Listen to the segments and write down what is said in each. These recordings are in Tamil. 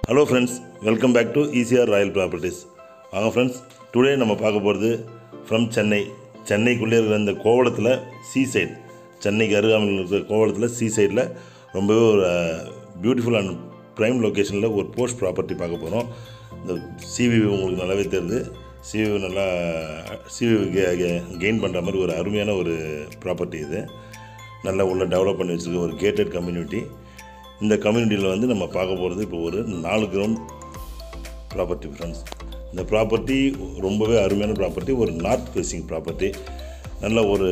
hello friends welcome back to ECR royal properties வாங்க ஃப்ரெண்ட்ஸ் டுடே நம்ம பார்க்க போகிறது ஃப்ரம் சென்னை சென்னைக்குள்ளே இருக்கிற இந்த கோவளத்தில் சீ சைட் சென்னைக்கு அருகாமையில் இருக்கிற கோவளத்தில் சீ சைடில் ரொம்பவே ஒரு பியூட்டிஃபுல் அண்ட் ப்ரைம் லொக்கேஷனில் ஒரு போஸ்ட் ப்ராப்பர்ட்டி பார்க்க போகிறோம் இந்த சிவிவி உங்களுக்கு நல்லாவே தெரியுது சிவிவி நல்லா சிவிவி கெயின் பண்ணுற மாதிரி ஒரு அருமையான ஒரு ப்ராப்பர்ட்டி இது நல்லா உள்ள டெவலப் பண்ணி வச்சுருக்க ஒரு கேட்டட் கம்யூனிட்டி இந்த கம்யூனிட்டியில் வந்து நம்ம பார்க்க போகிறது இப்போ ஒரு நாலு கிரவுண்ட் ப்ராப்பர்ட்டி ஃப்ரெண்ட்ஸ் இந்த ப்ராப்பர்ட்டி ரொம்பவே அருமையான ப்ராப்பர்ட்டி ஒரு நார்த் ஃபேஸிங் ப்ராப்பர்ட்டி நல்ல ஒரு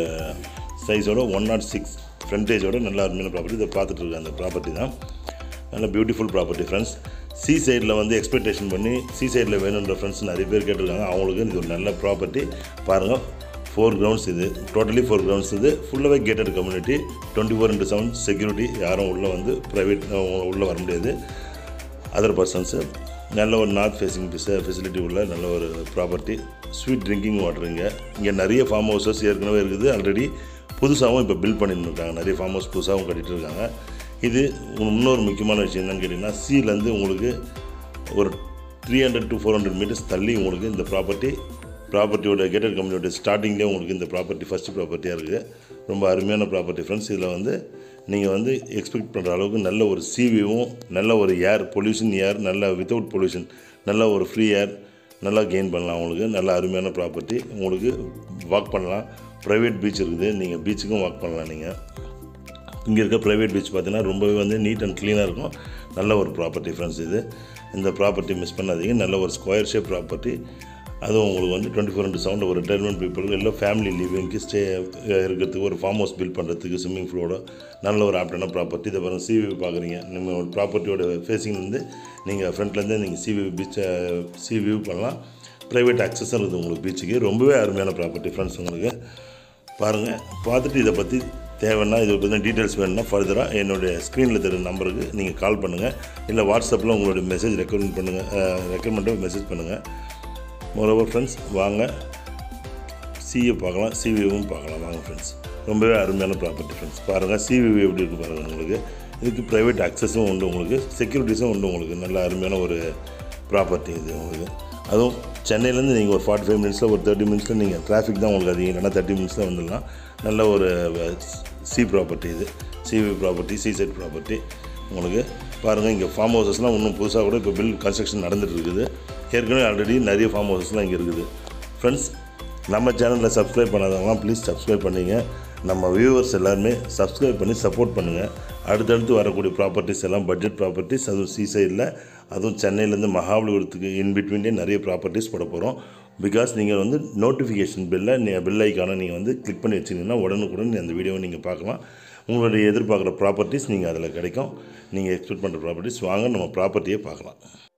சைஸோட ஒன் நாட் சிக்ஸ் ஃப்ரண்டேஜோட நல்ல அருமையான ப்ராப்பர்ட்டி இதை பார்த்துட்டு இருக்க அந்த ப்ராப்பர்ட்டி தான் நல்ல பியூட்டிஃபுல் ப்ராப்பர்ட்டி ஃப்ரெண்ட்ஸ் சி சைடில் வந்து எக்ஸ்பெக்டேஷன் பண்ணி சி சைடில் வேணுன்ற ஃப்ரெண்ட்ஸ் நிறைய பேர் கேட்டிருக்காங்க அவங்களுக்கு இது ஒரு நல்ல ப்ராப்பர்ட்டி பாருங்கள் ஃபோர் கிரவுண்ட்ஸ் இது டோட்டலி ஃபோர் கிரவுண்ட்ஸ் இது ஃபுல்லாகவே gated community twenty four into seven security யாரும் உள்ளே வந்து ப்ரைவேட் உள்ளே வர முடியாது அதர் பர்சன்ஸு நல்ல ஒரு நார்த் ஃபேஸிங் ஃபெசிலிட்டி உள்ள நல்ல ஒரு ப்ராப்பர்ட்டி ஸ்வீட் ட்ரிங்கிங் வாட்டர் இங்கே இங்கே நிறைய ஃபார்ம் ஹவுசஸ் ஏற்கனவே இருக்குது ஆல்ரெடி புதுசாகவும் இப்போ பில்ட் பண்ணிட்டு இருக்காங்க நிறைய ஃபார்ம் ஹவுஸ் புதுசாகவும் கட்டிட்டு இருக்காங்க இது இன்னொரு முக்கியமான விஷயம் என்னன்னு கேட்டிங்கன்னா சீலேருந்து உங்களுக்கு ஒரு three hundred to four hundred metres தள்ளி உங்களுக்கு இந்த ப்ராப்பர்ட்டி ப்ராப்பர்ட்டியோட கேட்டட் கம்யூனிட்டி ஸ்டார்டிங்லேயே உங்களுக்கு இந்த ப்ராப்பர்ட்டி ஃபஸ்ட்டு ப்ராப்பர்ட்டியாக இருக்குது ரொம்ப அருமையான ப்ராப்பர்ட்டி ஃப்ரெண்ட்ஸ் இதில் வந்து நீங்கள் வந்து எக்ஸ்பெக்ட் பண்ணுற அளவுக்கு நல்ல ஒரு சிவியும் நல்ல ஒரு ஏர் பொல்யூஷன் ஏர் நல்ல வித்தவுட் பொல்யூஷன் நல்ல ஒரு ஃப்ரீ ஏர் நல்லா கெயின் பண்ணலாம் உங்களுக்கு நல்ல அருமையான ப்ராப்பர்ட்டி உங்களுக்கு வாக் பண்ணலாம் ப்ரைவேட் பீச் இருக்குது நீங்கள் பீச்சுக்கும் வாக் பண்ணலாம் நீங்கள் இங்கே இருக்க ப்ரைவேட் பீச் பார்த்தீங்கன்னா ரொம்பவே வந்து நீட் அண்ட் க்ளீனாக இருக்கும் நல்ல ஒரு ப்ராப்பர்ட்டி ஃப்ரெண்ட்ஸ் இது இந்த ப்ராப்பர்ட்டி மிஸ் பண்ணாதீங்க நல்ல ஒரு ஸ்கொயர் ஷேப் ப்ராப்பர்ட்டி அதுவும் உங்களுக்கு வந்து டுவெண்ட்டி ஃபோர் இன்ட்டு செவன் ஒரு ரிட்டைர்மெண்ட் பீப்புள் இல்லை ஃபேமிலி லிவிங்க்கு ஸ்டே இருக்கிறதுக்கு ஒரு ஃபார்ம் ஹவுஸ் பில்ட் பண்ணுறதுக்கு ஸ்விம்மிங் ஃபூலோட நல்ல ஒரு ஆப்டான ப்ராப்பர்ட்டி இதை பாருங்கள் சிவி பார்க்குறீங்க நம்ம ஒரு ப்ராப்பர்ட்டியோட ஃபேஸிங் வந்து நீங்கள் ஃப்ரண்ட்லேருந்து நீங்கள் சிவி பீச்சை சி வியூ பண்ணலாம் ப்ரைவேட் அக்சஸும் இருக்குது உங்களுக்கு பீச்சுக்கு ரொம்பவே அருமையான ப்ராப்பர்ட்டி ஃப்ரெண்ட்ஸ் உங்களுக்கு பாருங்கள் பார்த்துட்டு இதை பற்றி தேவைன்னா இதை பற்றி டீட்டெயில்ஸ் வேணும்னா ஃபர்தராக என்னுடைய ஸ்க்ரீனில் தெரியுற நம்பருக்கு நீங்கள் கால் பண்ணுங்கள் இல்லை வாட்ஸ்அப்பில் உங்களுடைய மெசேஜ் ரெக்கமெண்ட் பண்ணுங்கள் ரெக்கமெண்ட்டை மெசேஜ் பண்ணுங்கள் மோரோவர் ஃப்ரெண்ட்ஸ் வாங்க சிஏ பார்க்கலாம் சிவிவும் பார்க்கலாம் வாங்க ஃப்ரெண்ட்ஸ் ரொம்பவே அருமையான ப்ராப்பர்ட்டி ஃப்ரெண்ட்ஸ் பாருங்கள் சிவிவி எப்படி இருக்குது பாருங்கள் உங்களுக்கு இதுக்கு ப்ரைவேட் அக்சஸும் உண்டு உங்களுக்கு செக்யூரிட்டிஸும் உண்டு உங்களுக்கு நல்ல அருமையான ஒரு ப்ராப்பர்ட்டி இது உங்களுக்கு அதுவும் சென்னையிலேருந்து நீங்கள் ஒரு ஃபார்ட்டி ஃபைவ் மினிட்ஸில் ஒரு தேர்ட்டி மினிட்ஸில் நீங்கள் டிராஃபிக் தான் உங்களுக்கு அதிகம் இல்லைனா தேர்ட்டி மினிட்ஸில் வந்துடலாம் நல்ல ஒரு சி ப்ராப்பர்ட்டி இது சிவி ப்ராப்பர்ட்டி சி சைட் ப்ராப்பர்ட்டி உங்களுக்கு பாருங்கள் இங்கே ஃபார்ம் ஹவுசஸ்லாம் இன்னும் புதுசாக கூட இப்போ பில் கன்ஸ்ட்ரக்ஷன் நடந்துட்டு இருக்குது ஏற்கனவே ஆல்ரெடி நிறைய ஃபார்ம் ஹவுசஸ்லாம் இங்கே இருக்குது ஃப்ரெண்ட்ஸ் நம்ம சேனலில் சப்ஸ்கிரைப் பண்ணாதவங்களாம் ப்ளீஸ் சப்ஸ்கிரைப் பண்ணிங்க நம்ம வியூவர்ஸ் எல்லாருமே சப்ஸ்கிரைப் பண்ணி சப்போர்ட் பண்ணுங்கள் அடுத்தடுத்து வரக்கூடிய ப்ராப்பர்ட்டிஸ் எல்லாம் பட்ஜெட் ப்ராப்பர்ட்டிஸ் அதுவும் சி சைடில் அதுவும் சென்னையிலேருந்து மகாபலிபுரத்துக்கு இன் பிட்வீன்டே நிறைய ப்ராப்பர்ட்டிஸ் போட போகிறோம் பிகாஸ் நீங்கள் வந்து நோட்டிஃபிகேஷன் பில்லை நீங்கள் பில் ஐக்கானை நீங்கள் வந்து கிளிக் பண்ணி வச்சிங்கன்னா உடனுக்குடன் அந்த வீடியோவை நீங்கள் பார்க்கலாம் உங்களுடைய எதிர்பார்க்குற ப்ராப்பர்ட்டிஸ் நீங்கள் அதில் கிடைக்கும் நீங்கள் எக்ஸ்பெக்ட் பண்ணுற ப்ராப்பர்ட்டிஸ் வாங்க நம்ம ப்ராப்பர்ட்டியே பார்க்கலாம்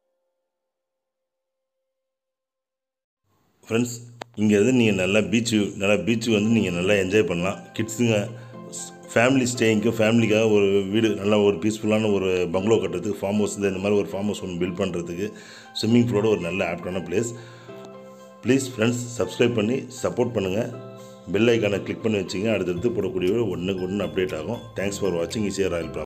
ஃப்ரெண்ட்ஸ் இங்கே இருந்து நீங்கள் நல்லா பீச்சு நல்லா பீச்சு வந்து நீங்கள் நல்லா என்ஜாய் பண்ணலாம் கிட்ஸுங்க ஃபேமிலி ஸ்டேயிங்க்கு ஃபேமிலிக்காக ஒரு வீடு நல்லா ஒரு பீஸ்ஃபுல்லான ஒரு பங்களோ கட்டுறதுக்கு ஃபார்ம் ஹவுஸ் இந்த மாதிரி ஒரு ஃபார்ம் ஹவுஸ் ஒன்று பில்ட் பண்ணுறதுக்கு ஸ்விம்மிங் பூலோட ஒரு நல்ல ஆப்டான பிளேஸ் ப்ளீஸ் ஃப்ரெண்ட்ஸ் சப்ஸ்கிரைப் பண்ணி சப்போர்ட் பண்ணுங்கள் பெல் ஐக்கானை கிளிக் பண்ணி வச்சிங்க அடுத்தடுத்து போடக்கூடிய ஒன்றுக்கு ஒன்று அப்டேட் ஆகும் தேங்க்ஸ் ஃபார் வாட்சிங் இசிஆர் ராயல் ப்ரா